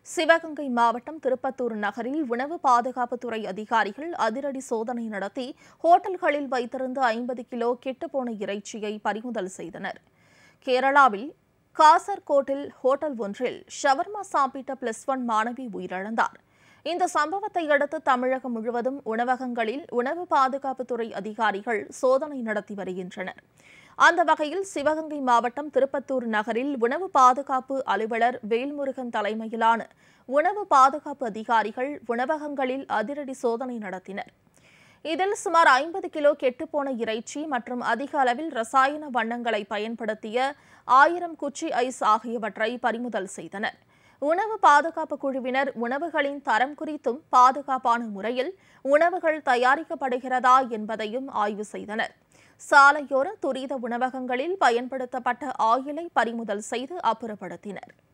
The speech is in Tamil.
சிவகங்கை மாவட்டம் திருப்பத்தூர் நகரில் உணவு பாதுகாப்புத்துறை அதிகாரிகள் அதிரடி சோதனை நடத்தி ஹோட்டல்களில் வைத்திருந்த ஐம்பது கிலோ கெட்டுப்போன இறைச்சியை பறிமுதல் செய்தனர் கேரளாவில் காசர்கோட்டில் ஹோட்டல் ஒன்றில் ஷவர்மா சாப்பிட்ட பிளஸ் ஒன் மாணவி உயிரிழந்தார் இந்த சம்பவத்தை அடுத்து தமிழகம் முழுவதும் உணவகங்களில் உணவு பாதுகாப்புத்துறை அதிகாரிகள் சோதனை நடத்தி வருகின்றனர் அந்த வகையில் சிவகங்கை மாவட்டம் திருப்பத்தூர் நகரில் உணவு பாதுகாப்பு அலுவலர் வேல்முருகன் தலைமையிலான உணவு பாதுகாப்பு அதிகாரிகள் உணவகங்களில் அதிரடி சோதனை நடத்தினர் இதில் சுமார் ஐம்பது கிலோ கெட்டுப்போன இறைச்சி மற்றும் அதிக அளவில் ரசாயன வண்ணங்களை பயன்படுத்திய ஆயிரம் குச்சி ஐஸ் ஆகியவற்றை பறிமுதல் செய்தனர் உணவு பாதுகாப்பு குழுவினர் உணவுகளின் தரம் குறித்தும் பாதுகாப்பான முறையில் உணவுகள் தயாரிக்கப்படுகிறதா என்பதையும் ஆய்வு செய்தனர் சாலையோர துரித உணவகங்களில் பயன்படுத்தப்பட்ட ஆயிலை பறிமுதல் செய்து அப்புறப்படுத்தினர்